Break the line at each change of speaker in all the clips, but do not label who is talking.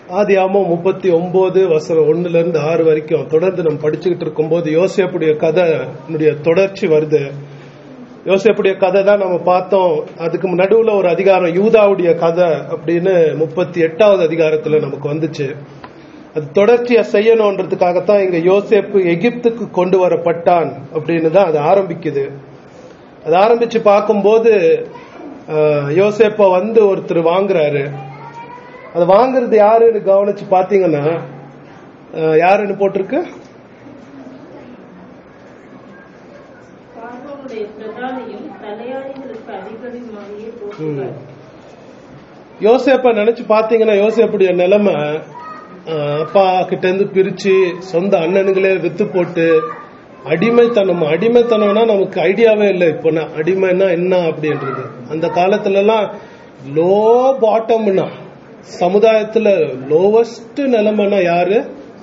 ஆதியாமம் முப்பத்தி ஒன்பது வசனம் ஒண்ணுல இருந்து ஆறு வரைக்கும் தொடர்ந்து நம்ம படிச்சுக்கிட்டு இருக்கும்போது யோசேப்புடைய கதை நம்முடைய தொடர்ச்சி வருது யோசேப்புடைய கதை தான் நம்ம பார்த்தோம் அதுக்கு நடுவுல ஒரு அதிகாரம் யூதாவுடைய கதை அப்படின்னு முப்பத்தி எட்டாவது அதிகாரத்துல நமக்கு வந்துச்சு அது தொடர்ச்சியா செய்யணும்ன்றதுக்காகத்தான் இங்க யோசேப்பு எகிப்துக்கு கொண்டு வரப்பட்டான் அப்படின்னு தான் அது ஆரம்பிக்குது அது ஆரம்பிச்சு பார்க்கும்போது அஹ், யோசேப்ப வந்து ஒருத்தர் வாங்குறாரு அது வாங்குறது யாருன்னு கவனிச்சு பாத்தீங்கன்னா அஹ், யாருன்னு போட்டிருக்கு
பார்வோனுடைய பிரதானியும் தலையாரிகளுக்கு அதிபதியுமாகிய போற்றுவார்
யோசேப்ப நினைச்சு பாத்தீங்கன்னா யோசேப்புடைய நிலைமை அஹ், அப்பா கிட்ட இருந்து பிரிச்சு சொந்த அண்ணனுங்களே வித்து போட்டு அடிமைத்தனம் அடிமைத்தனம்னா நமக்கு ஐடியாவே இல்லை இப்போ நான் அடிமைன்னா என்ன அப்படின்றது அந்த காலத்துல எல்லாம் லோ பாட்டம்னா சமுதாயத்துல லோவஸ்ட் நிலைமைனா யாரு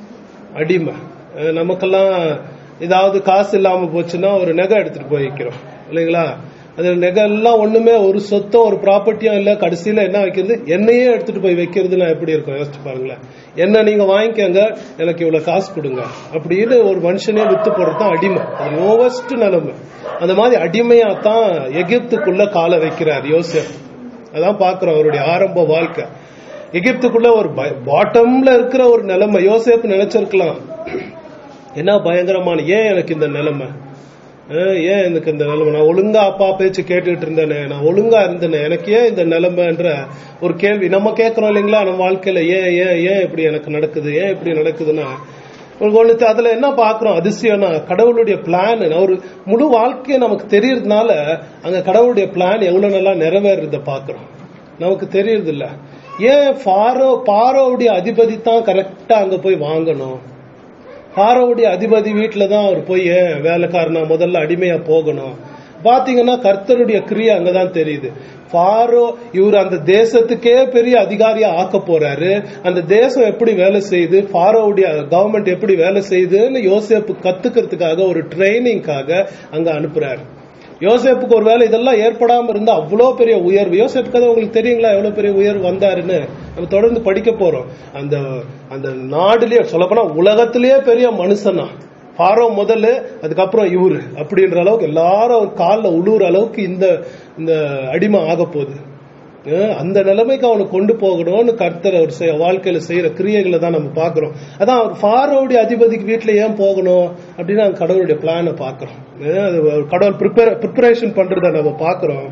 அடிமை அஹ் நமக்கெல்லாம் ஏதாவது காசு இல்லாம போச்சுன்னா ஒரு நகை எடுத்துட்டு போய் வைக்கிறோம் இல்லைங்களா அது நகை எல்லாம் ஒண்ணுமே ஒரு சொத்தம் ஒரு ப்ராப்பர்ட்டியும் இல்ல கடைசியில என்ன வைக்கிறது என்னையே எடுத்துட்டு போய் வைக்கிறதுனா எப்படி இருக்கும் யோசிச்சு பாருங்களேன் என்ன நீங்க வாங்கிக்கங்க எனக்கு இவ்வளவு காசு கொடுங்க அப்படின்னு ஒரு மனுஷனே வித்து போடுறது தான் அடிமை அது லோவஸ்ட் நிலைமை அந்த மாதிரி அடிமையா தான் எகிப்துக்குள்ள காலை வைக்கிறார் யோசேப் அதான் பாக்குறோம் அவருடைய ஆரம்ப வாழ்க்கை எகிப்துக்குள்ள ஒரு பாட்டம்ல இருக்கிற ஒரு நிலைமை யோசேப்பு நினைச்சிருக்கலாம் என்ன பயங்கரமான ஏன் எனக்கு இந்த நிலைமை அஹ் ஏன் எனக்கு இந்த நிலைமை நான் ஒழுங்கா அப்பா பேச்சு கேட்டுக்கிட்டு இருந்தேனே நான் ஒழுங்கா இருந்தேனே எனக்கு ஏன் இந்த நிலைமைன்ற ஒரு கேள்வி நம்ம கேட்கறோம் இல்லைங்களா நம்ம வாழ்க்கையில ஏன் ஏன் ஏன் இப்படி எனக்கு நடக்குது ஏன் இப்படி நடக்குதுன்னா ஒரு ஒண்ணு அதுல என்ன பாக்குறோம் அதிசயம்னா கடவுளுடைய பிளான் ஒரு முழு வாழ்க்கையை நமக்கு தெரியறதுனால அங்க கடவுளுடைய பிளான் எவ்வளவு நல்லா நிறைவேறத பாக்குறோம் நமக்கு தெரியறது இல்ல ஏன் பாரோ பாரோவுடைய அதிபதி தான் கரெக்டா அங்க போய் வாங்கணும் பாரோவுடைய அதிபதி வீட்டுல தான் அவர் போய் ஏன் வேலைக்காரனா முதல்ல அடிமையா போகணும் பாத்தீங்கன்னா கர்த்தருடைய கிரியை அங்கதான் தெரியுது பாரோ இவர் அந்த தேசத்துக்கே பெரிய அதிகாரியா ஆக்க போறாரு அந்த தேசம் எப்படி வேலை செய்யுது பாரோவுடைய கவர்மெண்ட் எப்படி வேலை செய்யுதுன்னு யோசேப்பு கத்துக்கிறதுக்காக ஒரு ட்ரைனிங்காக அங்க அனுப்புறாரு யோசேப்புக்கு ஒருவேளை இதெல்லாம் ஏற்படாம இருந்தா அவ்வளவு பெரிய உயர்வு யோசேப்பு கதை உங்களுக்கு தெரியுங்களா எவ்வளவு பெரிய உயர்வு வந்தாருன்னு நம்ம தொடர்ந்து படிக்க போறோம் அந்த அந்த நாடுலயே சொல்லப்போனா உலகத்திலேயே பெரிய மனுஷனா பாரோ முதல்ல அதுக்கப்புறம் இவரு அப்படின்ற அளவுக்கு எல்லாரும் அவர் காலில் உழுவுற அளவுக்கு இந்த இந்த அடிமை ஆக போகுது அஹ் அந்த நிலைமைக்கு அவனை கொண்டு போகணும்னு கர்த்தர் அவர் செய்ய வாழ்க்கையில செய்யற கிரியைகளை தான் நம்ம பாக்குறோம் அதான் அவர் ஃபாரோவுடைய அதிபதிக்கு வீட்டுல ஏன் போகணும் அப்படின்னு நாங்க கடவுளுடைய பிளானை பாக்குறோம் அஹ் அது ஒரு கடவுள் ப்ரிப்பேர் ப்ரிப்பரேஷன் பண்றத நம்ம பாக்குறோம்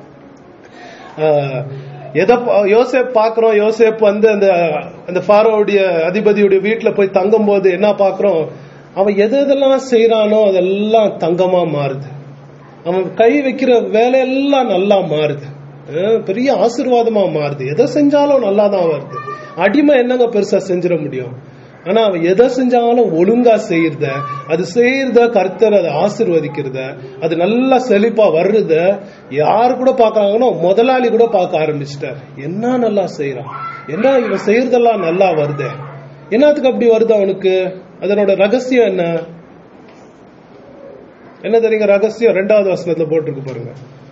ஆஹ் எதை பா- யோசேப் பாக்குறோம் யோசேப் வந்து அந்த அந்த ஃபாரோவுடைய அதிபதியுடைய வீட்டுல போய் தங்கும் போது என்ன பாக்குறோம் அவன் எது எதெல்லாம் செய்யறானோ அதெல்லாம் தங்கமா மாறுது அவன் கை வைக்கிற வேலையெல்லாம் நல்லா மாறுது அஹ் பெரிய ஆசீர்வாதமா மாறுது எதை செஞ்சாலும் நல்லா தான் வருது அடிமை என்னங்க பெருசா செஞ்சிட முடியும் ஆனா அவன் எதை செஞ்சாலும் ஒழுங்கா செய்யறத அது செய்யறத கர்த்தர் அதை ஆசீர்வதிக்கிறத அது நல்லா செழிப்பா வர்றத யாரு கூட பாக்குறாங்கன்னா முதலாளி கூட பார்க்க ஆரம்பிச்சிட்டார் என்ன நல்லா செய்யறான் என்ன இவன் செய்யறதெல்லாம் நல்லா வருதே என்னத்துக்கு அப்படி வருது அவனுக்கு அதனோட ரகசியம் என்ன என்ன தெரியுங்க ரகசியம் ரெண்டாவது வசனத்துல போட்டிருக்கு பாருங்க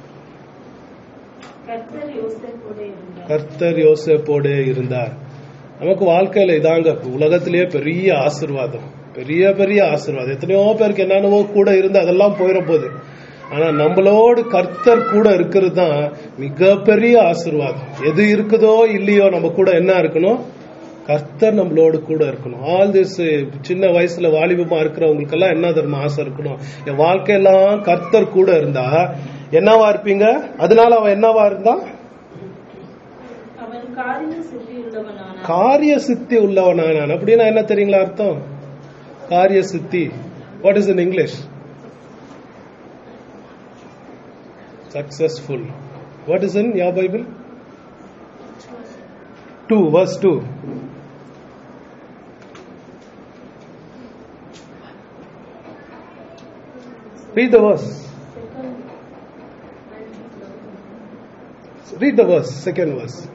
கர்த்தர் யோசேப்போட இருந்தார்
கர்த்தர் யோசேப்போடே இருந்தார் நமக்கு வாழ்க்கையில இதாங்க உலகத்திலேயே பெரிய ஆசீர்வாதம் பெரிய பெரிய ஆசீர்வாதம் எத்தனையோ பேருக்கு என்னென்னவோ கூட இருந்து அதெல்லாம் போயிட போகுது ஆனா நம்மளோடு கர்த்தர் கூட இருக்கிறது தான் மிகப்பெரிய ஆசீர்வாதம் எது இருக்குதோ இல்லையோ நம்ம கூட என்ன இருக்கணும் கர்த்தர் நம்மளோடு கூட இருக்கணும் ஆல் திஸ் சின்ன வயசுல வாலிபமா இருக்கிறவங்களுக்கு எல்லாம் என்ன தர்ம ஆசை இருக்கணும் என் வாழ்க்கையெல்லாம் கர்த்தர் கூட இருந்தா என்னவா இருப்பீங்க அதனால அவன் என்னவா இருந்தான்
அவன் காரிய சித்தியுள்ளவனானான்
காரிய சித்தி உள்ளவனானான் அப்படின்னா என்ன தெரியுங்களா அர்த்தம் காரிய சித்தி what is in English successful what is in ya Bible to verse to Read the verse. Read the verse, second verse.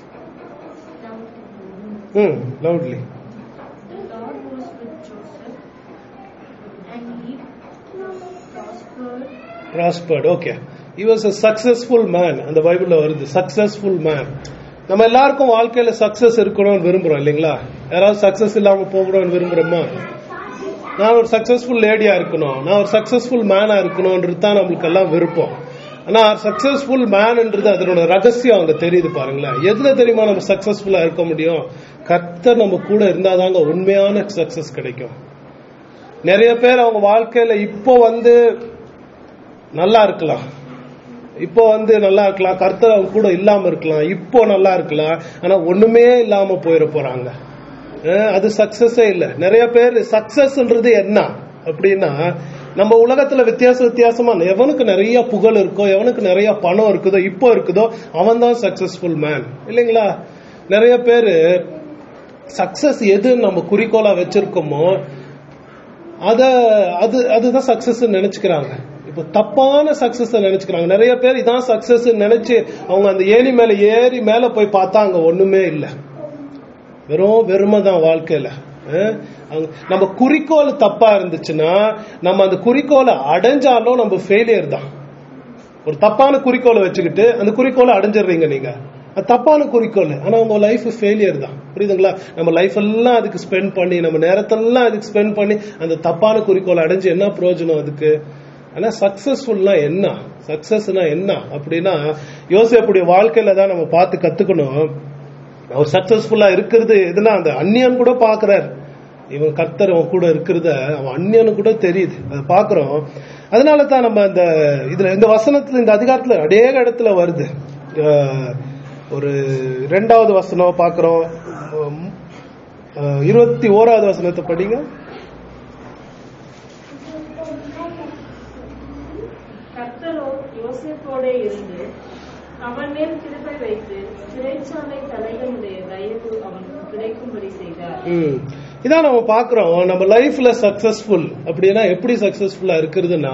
Hmm, loudly.
The Lord was with Joseph, and he prospered
prospered okay he was a successful man அந்த பைபிள்ல வருது successful man நம்ம எல்லாருக்கும் வாழ்க்கையில success இருக்கணும்னு விரும்புறோம் இல்லைங்களா யாராவது success இல்லாம போகணும்னு விரும்புறோமா நான் ஒரு சக்சஸ்ஃபுல் லேடியா இருக்கணும் நான் ஒரு சக்சஸ்ஃபுல் மேனா இருக்கணும்ன்றது தான் நம்மளுக்கு எல்லாம் விருப்பம் ஆனா சக்சஸ்ஃபுல் மேன்ன்றது அதனோட ரகசியம் அங்க தெரியுது பாருங்களேன் எதுல தெரியுமா நம்ம சக்சஸ்ஃபுல்லா இருக்க முடியும் கர்த்தர் நம்ம கூட இருந்தாதாங்க உண்மையான சக்சஸ் கிடைக்கும் நிறைய பேர் அவங்க வாழ்க்கையில இப்போ வந்து நல்லா இருக்கலாம் இப்போ வந்து நல்லா இருக்கலாம் கர்த்தர் அவங்க கூட இல்லாம இருக்கலாம் இப்போ நல்லா இருக்கலாம் ஆனா ஒண்ணுமே இல்லாம போயிட போறாங்க அஹ் அது சக்சஸே இல்ல நிறைய பேர் சக்சஸ்ன்றது என்ன அப்படின்னா நம்ம உலகத்துல வித்தியாச வித்தியாசமா எவனுக்கு நிறைய புகழ் இருக்கோ எவனுக்கு நிறைய பணம் இருக்குதோ இப்போ இருக்குதோ அவன் தான் சக்சஸ்ஃபுல் மேன் இல்லைங்களா நிறைய பேரு சக்சஸ் எது நம்ம குறிக்கோளா வச்சிருக்கோமோ அத அது அதுதான் சக்சஸ் நினைச்சுக்கிறாங்க இப்போ தப்பான சக்சஸ் நினைச்சுக்கிறாங்க நிறைய பேர் இதான் சக்சஸ் நினைச்சு அவங்க அந்த ஏணி மேல ஏறி மேல போய் பார்த்தா அங்க ஒண்ணுமே இல்லை வெறும் வெறுமை தான் வாழ்க்கையில அஹ் அவங்க- நம்ம குறிக்கோள் தப்பா இருந்துச்சுன்னா நம்ம அந்த குறிக்கோளை அடைஞ்சாலும் நம்ம ஃபெயிலியர் தான் ஒரு தப்பான குறிக்கோளை வச்சுக்கிட்டு அந்த குறிக்கோளை அடைஞ்சிடுறீங்க நீங்க அது தப்பான குறிக்கோள் ஆனா உங்க லைஃப் ஃபெயிலியர் தான் புரியுதுங்களா நம்ம லைஃப் எல்லாம் அதுக்கு ஸ்பெண்ட் பண்ணி நம்ம நேரத்தெல்லாம் அதுக்கு ஸ்பெண்ட் பண்ணி அந்த தப்பான குறிக்கோளை அடைஞ்சு என்ன பிரயோஜனம் அதுக்கு ஆனா சக்சஸ்ஃபுல்னா என்ன சக்சஸ்னா என்ன அப்படின்னா யோசிப்புடைய வாழ்க்கையில தான் நம்ம பார்த்து கத்துக்கணும் அவர் சக்சஸ்ஃபுல்லா இருக்கிறது எதுனா அந்த அந்நியன் கூட பாக்குறாரு இவன் கர்த்தர் அவன் கூட இருக்கிறத அவன் அந்நியனு கூட தெரியுது அதை பாக்குறோம் அதனால தான் நம்ம இந்த இதுல இந்த வசனத்துல இந்த அதிகாரத்துல அநேக இடத்துல வருது அஹ், ஒரு ரெண்டாவது வசனம் பாக்குறோம் உம், அஹ், இருபத்தி ஓராவது வசனத்தை படிங்க
கர்த்தரோ யோசேப்போடே இருந்து அவன் மேல் கிருபை வைத்து சிறைச்சாலை தலைவனுடைய தயவு அவனுக்கு கிடைக்கும்படி செய்தார்
ம். இதான் நம்ம பாக்குறோம் நம்ம லைஃப்ல சக்சஸ்ஃபுல் அப்படின்னா எப்படி சக்சஸ்ஃபுல்லா இருக்கிறதுனா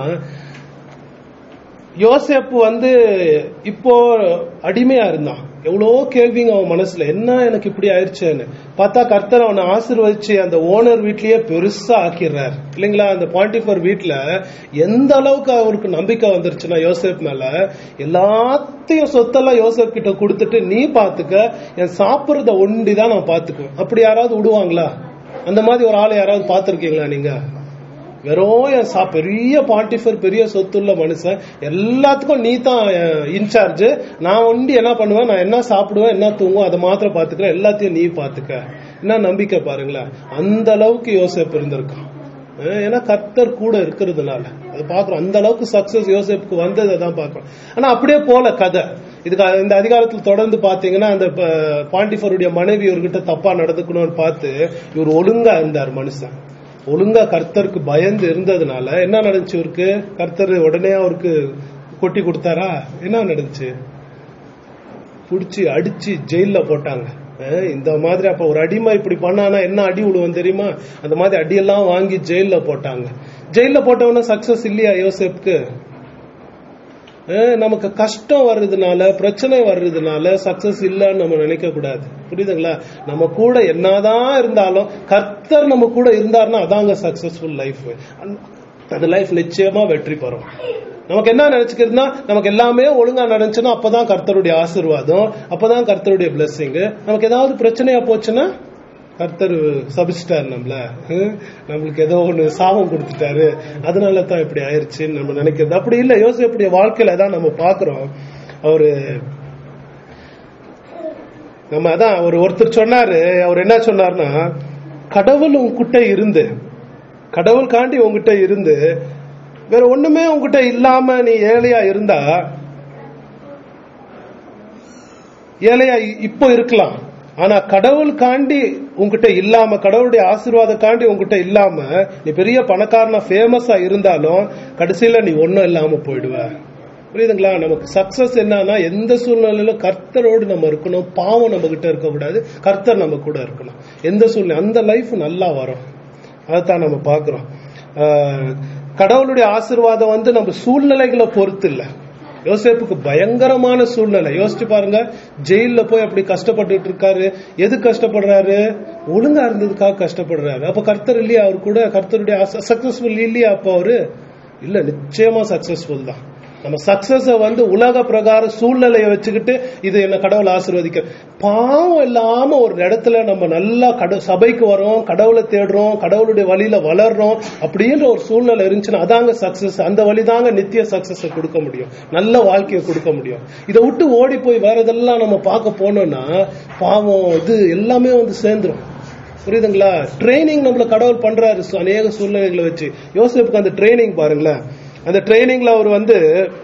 யோசேப்பு வந்து இப்போ அடிமையா இருந்தான் எவ்வளோ கேள்விங்க அவன் மனசுல என்ன எனக்கு இப்படி ஆயிடுச்சேன்னு பார்த்தா கர்த்தர் அவனை ஆசீர்வதிச்சு அந்த ஓனர் வீட்லயே பெருசா ஆக்கிடுறாரு இல்லைங்களா அந்த பாண்டிஃபர் வீட்ல எந்த அளவுக்கு அவருக்கு நம்பிக்கை வந்துருச்சுன்னா யோசேப் மேல எல்லாத்தையும் சொத்தெல்லாம் யோசேப் கிட்ட கொடுத்துட்டு நீ பாத்துக்க என் சாப்பிடுறத ஒண்டி தான் நான் பாத்துக்குவேன் அப்படி யாராவது விடுவாங்களா அந்த மாதிரி ஒரு ஆளை யாராவது பார்த்திருக்கீங்களா நீங்க வெறும் என் சா பெரிய பாண்டிஃபர் பெரிய சொத்துள்ள மனுஷன் எல்லாத்துக்கும் நீ தான் இன்சார்ஜ் நான் ஒண்டி என்ன பண்ணுவேன் நான் என்ன சாப்பிடுவேன் என்ன தூங்குவேன் அதை மாத்திரம் பாத்துக்கிறேன் எல்லாத்தையும் நீ பாத்துக்க என்ன நம்பிக்கை பாருங்களேன் அந்த அளவுக்கு யோசேப் இருந்திருக்கான் அஹ் ஏன்னா கர்த்தர் கூட இருக்கிறதுனால அது பாக்குறோம் அந்த அளவுக்கு சக்சஸ் யோசேப்புக்கு வந்ததை தான் பாக்குறோம் ஆனா அப்படியே போல கதை இதுக்கு அ- இந்த அதிகாரத்தில் தொடர்ந்து பாத்தீங்கன்னா அந்த ப- பாண்டிஃபருடைய மனைவி இவர்கிட்ட தப்பா நடந்துக்கணும்னு பார்த்து இவர் ஒழுங்கா இருந்தார் மனுஷன் ஒழுங்கா கர்த்தருக்கு பயந்து இருந்ததுனால என்ன நடந்துச்சு இவருக்கு கர்த்தர் உடனே அவருக்கு கொட்டி கொடுத்தாரா என்ன நடந்துச்சு புடிச்சு அடிச்சு ஜெயில்ல போட்டாங்க அஹ் இந்த மாதிரி அப்ப ஒரு அடிமை இப்படி பண்ணானா என்ன அடி விடுவோம் தெரியுமா அந்த மாதிரி அடியெல்லாம் வாங்கி ஜெயில்ல போட்டாங்க ஜெயில்ல போட்டவன சக்சஸ் இல்லையா யோசேப்புக்கு அஹ் நமக்கு கஷ்டம் வர்றதுனால பிரச்சனை வர்றதுனால சக்சஸ் இல்லைன்னு நம்ம நினைக்க கூடாது புரியுதுங்களா நம்ம கூட என்னதான் இருந்தாலும் கர்த்தர் நம்ம கூட இருந்தாருன்னா அதாங்க சக்சஸ்ஃபுல் லைஃப் அந்த லைஃப் நிச்சயமா வெற்றி பெறும் நமக்கு என்ன நினைச்சுக்கிறதுனா நமக்கு எல்லாமே ஒழுங்கா நடந்துச்சுன்னா அப்பதான் கர்த்தருடைய ஆசீர்வாதம் அப்பதான் கர்த்தருடைய blessing நமக்கு ஏதாவது பிரச்சனையா போச்சுன்னா கர்த்தர் சபிச்சிட்டாரு நம்மள ஹம், நம்மளுக்கு ஏதோ ஒண்ணு சாபம் கொடுத்துட்டாரு அதனால தான் இப்படி ஆயிருச்சுன்னு நம்ம நினைக்கிறது அப்படி இல்ல யோசிப்புடைய வாழ்க்கையில தான் நம்ம பாக்குறோம் அவரு நம்ம அதான் ஒரு ஒருத்தர் சொன்னாரு அவர் என்ன சொன்னார்னா கடவுள் உங்ககிட்ட இருந்து கடவுள் காண்டி உங்ககிட்ட இருந்து வேற ஒண்ணுமே உங்ககிட்ட இல்லாம நீ ஏழையா இருந்தா ஏழையா இ- இப்போ இருக்கலாம் ஆனா கடவுள் காண்டி உங்ககிட்ட இல்லாம கடவுளுடைய ஆசீர்வாதம் காண்டி உங்ககிட்ட இல்லாம நீ பெரிய பணக்காரனா ஃபேமஸா இருந்தாலும் கடைசியில நீ ஒண்ணும் இல்லாம போயிடுவ புரியுதுங்களா நமக்கு சக்சஸ் என்னன்னா எந்த சூழ்நிலையிலும் கர்த்தரோடு நம்ம இருக்கணும் பாவம் நம்ம கிட்ட இருக்கக்கூடாது கர்த்தர் நம்ம கூட இருக்கணும் எந்த சூழ்நிலை அந்த லைஃப் நல்லா வரும் அதைத்தான் நம்ம பாக்குறோம் ஆஹ், கடவுளுடைய ஆசீர்வாதம் வந்து நம்ம சூழ்நிலைகளை பொறுத்து இல்ல யோசேப்புக்கு பயங்கரமான சூழ்நிலை யோசிச்சு பாருங்க ஜெயில்ல போய் அப்படி கஷ்டப்பட்டுட்டு இருக்காரு எது கஷ்டப்படுறாரு ஒழுங்கா இருந்ததுக்காக கஷ்டப்படுறாரு அப்ப கர்த்தர் இல்லையா அவர் கூட கர்த்தருடைய சக்சஸ்ஃபுல் இல்லையா அப்ப அவரு இல்ல நிச்சயமா சக்சஸ்ஃபுல் தான் நம்ம சக்சஸ வந்து உலக பிரகார சூழ்நிலையை வச்சுக்கிட்டு இது என்ன கடவுள் ஆசீர்வதிக்க பாவம் இல்லாம ஒரு இடத்துல நம்ம நல்லா கட சபைக்கு வரோம் கடவுளை தேடுறோம் கடவுளுடைய வழியில வளர்றோம் அப்படின்ற ஒரு சூழ்நிலை இருந்துச்சுன்னா அதாங்க சக்சஸ் அந்த வழிதாங்க நித்திய சக்சஸ் கொடுக்க முடியும் நல்ல வாழ்க்கையை கொடுக்க முடியும் இதை விட்டு ஓடி போய் வேற இதெல்லாம் நம்ம பார்க்க போனோம்னா பாவம் இது எல்லாமே வந்து சேர்ந்துரும் புரியுதுங்களா ட்ரைனிங் நம்மள கடவுள் பண்றாரு சு- அநேக சூழ்நிலைகளை வச்சு யோசிப்புக்கு அந்த ட்ரைனிங் பாருங்களேன் அந்த ட்ரைனிங்ல அவர் வந்து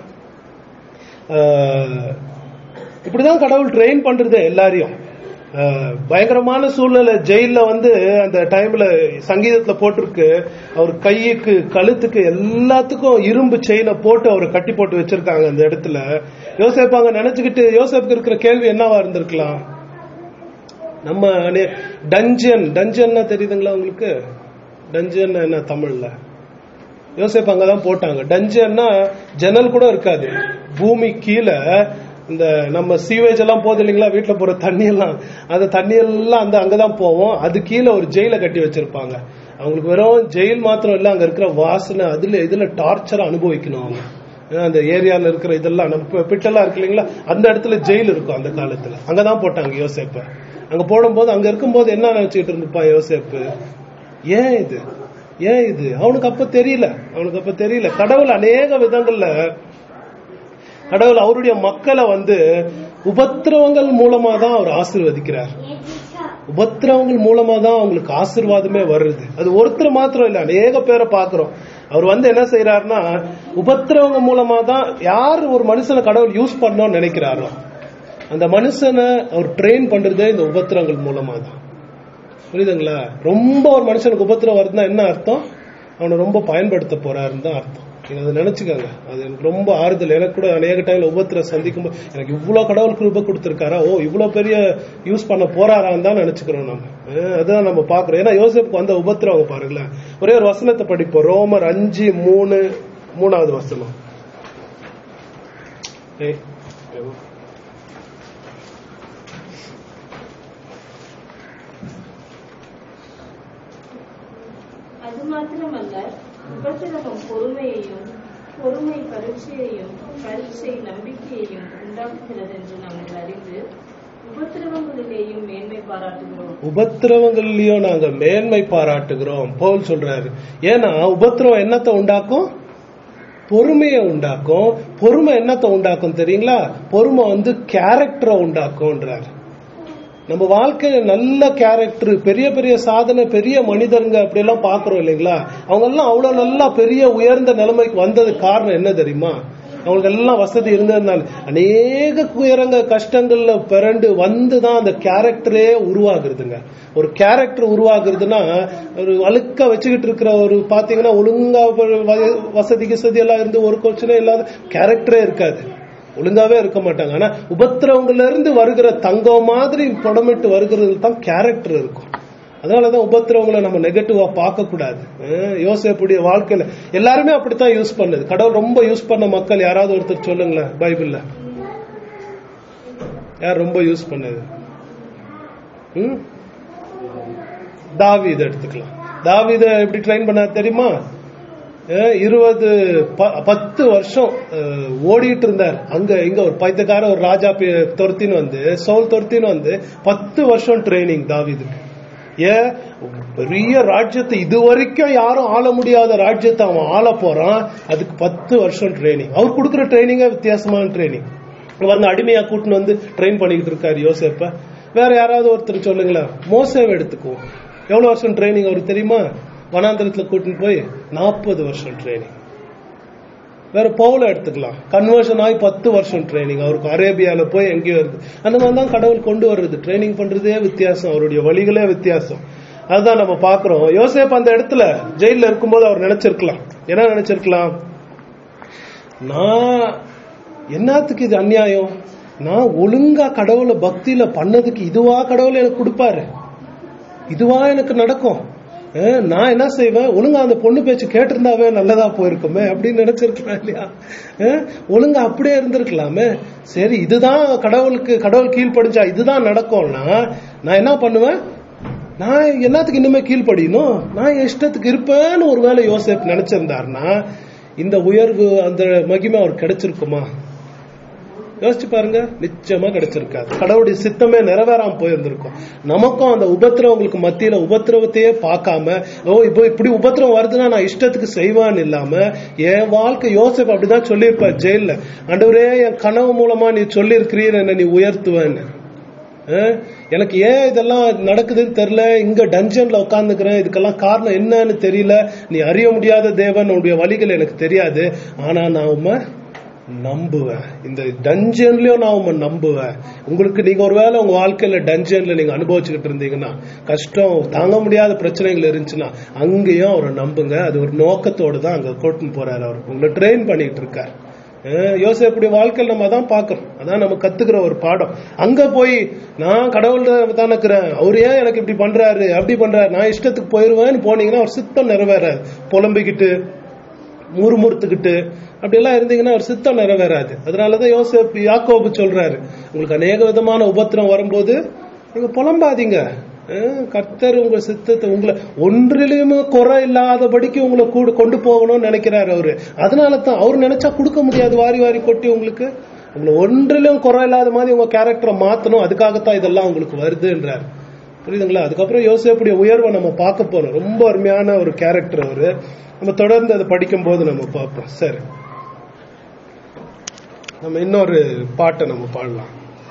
ஆஹ், இப்படிதான் கடவுள் ட்ரெயின் பண்றது எல்லாரையும் ஆஹ், பயங்கரமான சூழ்நிலை ஜெயில வந்து அந்த டைம்ல சங்கீதத்துல போட்டிருக்கு அவர் கைக்கு கழுத்துக்கு எல்லாத்துக்கும் இரும்பு செயினை போட்டு அவரை கட்டி போட்டு வச்சிருக்காங்க அந்த இடத்துல யோசிப்பாங்க நினைச்சுக்கிட்டு யோசிப்புக்கு இருக்கிற கேள்வி என்னவா இருந்திருக்கலாம் நம்ம டஞ்சன் டஞ்சன்னா தெரியுதுங்களா உங்களுக்கு டஞ்சன் என்ன தமிழ்ல யோசிப்பு அங்கதான் போட்டாங்க டஞ்சன்னா ஜன்னல் கூட இருக்காது பூமி கீழே இந்த நம்ம சீவேஜ் எல்லாம் போகுது இல்லைங்களா வீட்டுல போற தண்ணி எல்லாம் அந்த தண்ணி எல்லாம் அந்த அங்கதான் போவோம் அது கீழே ஒரு ஜெயில கட்டி வச்சிருப்பாங்க அவங்களுக்கு வெறும் ஜெயில் மாத்திரம் இல்ல அங்க இருக்கிற வாசனை அதுல இதுல டார்ச்சர் அனுபவிக்கணும் அவங்க ஏன்னா, அந்த ஏரியால இருக்கிற இதெல்லாம் நம்ம பிட்டெல்லாம் இருக்கு இல்லைங்களா அந்த இடத்துல ஜெயில் இருக்கும் அந்த காலத்துல அங்கதான் போட்டாங்க யோசேப்ப அங்க போடும்போது அங்க இருக்கும்போது என்ன நினைச்சுக்கிட்டு இருந்திருப்பான் யோசேப்பு ஏன் இது ஏன் இது அவனுக்கு அப்ப தெரியல அவனுக்கு அப்ப தெரியல கடவுள் அநேக விதங்கள்ல கடவுள் அவருடைய மக்களை வந்து உபத்திரவங்கள் மூலமா தான் அவர் ஆசீர்வதிக்கிறார் உபத்திரவங்கள் மூலமா தான் அவங்களுக்கு ஆசீர்வாதமே வருது அது ஒருத்தர் மாத்திரம் இல்ல அநேக பேரை பாக்குறோம் அவர் வந்து என்ன செய்யறாருன்னா உபத்திரவங்க மூலமா தான் யார் ஒரு மனுஷனை கடவுள் யூஸ் பண்ணணும்னு நினைக்கிறாரோ அந்த மனுஷனை அவர் ட்ரெயின் பண்றதே இந்த உபத்திரங்கள் மூலமா தான் புரியுதுங்களா ரொம்ப ஒரு மனுஷனுக்கு உபத்திரம் வருதுன்னா என்ன அர்த்தம் அவனை ரொம்ப பயன்படுத்த போறாருன்னு தான் அர்த்தம் நீங்க அதை நினைச்சுக்கோங்க அது எனக்கு ரொம்ப ஆறுதல் எனக்கு கூட அநேக டைம்ல உபத்திரம் சந்திக்கும் போது எனக்கு இவ்வளவு கடவுள் கிருபை கொடுத்திருக்காரா ஓ இவ்வளவு பெரிய யூஸ் பண்ண போறாரான்னு தான் நினைச்சுக்கிறோம் நம்ம அஹ் அதான் நம்ம பாக்குறோம் ஏன்னா யோசேப்புக்கு வந்த உபத்திரம் பாருங்களேன் ஒரே ஒரு வசனத்தை படிப்போம் ரோமர் அஞ்சு மூணு மூணாவது வசனம் ஏய், ஏய்.
அது மாத்திரமல்ல உபத்திரவம் பொறுமையையும் பொறுமை பரீட்சையையும் பரீட்சை நம்பிக்கையையும் உண்டாக்குகிறது என்று நாங்கள் அறிந்து உபத்திரவங்களிலேயும் மேன்மை பாராட்டுகிறோம்
உபத்திரவங்கள்லயும் நாங்க மேன்மை பாராட்டுகிறோம் பவுல் சொல்றாரு ஏன்னா உபத்திரவம் என்னத்தை உண்டாக்கும் பொறுமையை உண்டாக்கும் பொறுமை என்னத்தை உண்டாக்கும் தெரியுங்களா பொறுமை வந்து கேரக்டரை உண்டாக்கும்ன்றாரு நம்ம வாழ்க்கையில நல்ல கேரக்டர் பெரிய பெரிய சாதனை பெரிய மனிதருங்க அப்படி எல்லாம் பாக்குறோம் இல்லைங்களா அவங்க எல்லாம் அவ்வளவு நல்லா பெரிய உயர்ந்த நிலைமைக்கு வந்தது காரணம் என்ன தெரியுமா அவங்களுக்கு எல்லாம் வசதி இருந்ததுனால அநேக உயரங்க கஷ்டங்கள்ல பிறண்டு வந்துதான் அந்த கேரக்டரே உருவாகுறதுங்க ஒரு கேரக்டர் உருவாகுறதுன்னா ஒரு அழுக்க வச்சுக்கிட்டு இருக்கிற ஒரு பாத்தீங்கன்னா ஒழுங்கா ஒரு வ- வசதி கிசதி எல்லாம் இருந்து ஒரு கொச்சனே இல்லாத கேரக்டரே இருக்காது ஒழுங்காவே இருக்க மாட்டாங்க ஆனா உபத்திரவங்கள்ல இருந்து வருகிற தங்கம் மாதிரி புடமிட்டு வருகிறது தான் கேரக்டர் இருக்கும் அதனாலதான் உபத்திரவங்களை நம்ம நெகட்டிவா பார்க்க கூடாது அஹ் யோசேப்புடைய வாழ்க்கையில எல்லாருமே அப்படித்தான் யூஸ் பண்ணுது கடவுள் ரொம்ப யூஸ் பண்ண மக்கள் யாராவது ஒருத்தர் சொல்லுங்களேன் பைபிள்ல யார் ரொம்ப யூஸ் பண்ணது ம்? தாவீது எடுத்துக்கலாம் தாவீத எப்படி ட்ரெயின் பண்ணார் தெரியுமா அஹ் இருபது ப- பத்து வருஷம் அஹ், ஓடிட்டு இருந்தார் அங்க இங்க ஒரு பைத்தியக்கார ஒரு ராஜா பே- துரத்தின்னு வந்து சவுல் துரத்தின்னு வந்து பத்து வருஷம் ட்ரைனிங் தாவீதுக்கு ஏன் பெரிய ராஜ்யத்தை இது வரைக்கும் யாரும் ஆள முடியாத ராஜ்யத்தை அவன் ஆள போறான் அதுக்கு பத்து வருஷம் ட்ரைனிங் அவர் கொடுக்குற ட்ரைனிங்கே வித்தியாசமான ட்ரைனிங் வந்து அடிமையா கூட்டின்னு வந்து ட்ரெயின் பண்ணிக்கிட்டு இருக்காரு யோசேப்ப வேற யாராவது ஒருத்தர் சொல்லுங்களேன் மோசேவை எடுத்துக்குவோம் எவ்வளவு வருஷம் ட்ரைனிங் அவருக்கு தெரியுமா வனாந்திரத்துல கூட்டின்னு போய் நாற்பது வருஷம் ட்ரைனிங் வேற பவுல எடுத்துக்கலாம் கன்வர்ஷன் ஆகி பத்து வருஷம் ட்ரைனிங் அவருக்கு அரேபியால போய் எங்கேயோ இருக்கு அந்த மாதிரி தான் கடவுள் கொண்டு வர்றது ட்ரைனிங் பண்றதே வித்தியாசம் அவருடைய வழிகளே வித்தியாசம் அதுதான் நம்ம பாக்குறோம் யோசேப் அந்த இடத்துல ஜெயில இருக்கும்போது அவர் நினைச்சிருக்கலாம் என்ன நினைச்சிருக்கலாம் நான் என்னத்துக்கு இது அநியாயம் நான் ஒழுங்கா கடவுளை பக்தியில பண்ணதுக்கு இதுவா கடவுள் எனக்கு கொடுப்பாரு இதுவா எனக்கு நடக்கும் அஹ், நான் என்ன செய்வேன் ஒழுங்கா அந்த பொண்ணு பேச்சு கேட்டிருந்தாவே நல்லதா போயிருக்குமே அப்படின்னு நினைச்சிருக்கலாம் இல்லையா அஹ், ஒழுங்கா அப்படியே இருந்திருக்கலாமே சரி இதுதான் கடவுளுக்கு கடவுள் கீழ்ப்படிஞ்சா இதுதான் நடக்கும்னா நான் என்ன பண்ணுவேன் நான் என்னத்துக்கு இன்னுமே கீழ்ப்படியணும் நான் என் இஷ்டத்துக்கு இருப்பேன்னு ஒருவேளை யோசேப் நினைச்சிருந்தாருன்னா இந்த உயர்வு அந்த மகிமை அவருக்கு கிடைச்சிருக்குமா யோசிச்சு பாருங்க நிச்சயமா கிடைச்சிருக்காது கடவுளுடைய சித்தமே நிறைவேறாம போயிருந்திருக்கும் நமக்கும் அந்த உபத்திரவங்களுக்கு மத்தியில உபத்திரவத்தையே பார்க்காம ஓ இப்போ இப்படி உபத்திரவம் வருதுன்னா நான் இஷ்டத்துக்கு செய்வான்னு இல்லாம என் வாழ்க்கை யோசிப்பு அப்படிதான் சொல்லியிருப்பார் ஜெயில ஆண்டவரே என் கனவு மூலமா நீ சொல்லியிருக்கிறீர் என்ன நீ உயர்த்துவேன்னு அஹ், எனக்கு ஏன் இதெல்லாம் நடக்குதுன்னு தெரியல இங்க டஞ்சன்ல உட்காந்துக்கிறேன் இதுக்கெல்லாம் காரணம் என்னன்னு தெரியல நீ அறிய முடியாத தேவன் உன்னுடைய வழிகள் எனக்கு தெரியாது ஆனா நான் உண்மை நம்புவேன் இந்த டஞ்சன்லயும் நான் உங்க நம்புவேன் உங்களுக்கு நீங்க ஒருவேளை உங்க வாழ்க்கையில டஞ்சன்ல நீங்க அனுபவிச்சுக்கிட்டு இருந்தீங்கன்னா கஷ்டம் தாங்க முடியாத பிரச்சனைகள் இருந்துச்சுன்னா அங்கேயும் அவரை நம்புங்க அது ஒரு நோக்கத்தோடு தான் அங்க கூட்டின்னு போறாரு அவர் உங்களை ட்ரெயின் பண்ணிட்டு இருக்காரு அஹ் யோசேப்புடைய வாழ்க்கையில் நம்ம அதான் பார்க்கறோம் அதான் நம்ம கத்துக்கிற ஒரு பாடம் அங்க போய் நான் கடவுள் தான் இருக்கிறேன் அவர் ஏன் எனக்கு இப்படி பண்றாரு அப்படி பண்றாரு நான் இஷ்டத்துக்கு போயிருவேன்னு போனீங்கன்னா அவர் சித்தம் நிறைவேறாது புலம்பிக்கிட்டு முறுமுறுத்துக்கிட்டு அப்படியெல்லாம் இருந்தீங்கன்னா ஒரு சித்தம் நிறைவேறாது அதனாலதான் யோசப் யாக்கோபு சொல்றாரு உங்களுக்கு அநேக விதமான உபத்திரம் வரும்போது நீங்க புலம்பாதீங்க அஹ் கர்த்தர் உங்க சித்தத்தை உங்களை ஒன்றிலையுமே குறை இல்லாதபடிக்கு உங்களை கூட கொண்டு போகணும்னு நினைக்கிறாரு அவரு அதனால தான் அவர் நினைச்சா கொடுக்க முடியாது வாரி வாரி கொட்டி உங்களுக்கு உங்களை ஒன்றிலும் குறை இல்லாத மாதிரி உங்க கேரக்டரை மாத்தணும் அதுக்காகத்தான் இதெல்லாம் உங்களுக்கு வருதுன்றாரு புரியுதுங்களா அதுக்கப்புறம் யோசேப்புடைய உயர்வை நம்ம பார்க்க போறோம் ரொம்ப அருமையான ஒரு கேரக்டர் அவரு நம்ம தொடர்ந்து அதை படிக்கும் போது நம்ம பார்ப்போம் சரி நம்ம இன்னொரு பாட்டை நம்ம பாடலாம்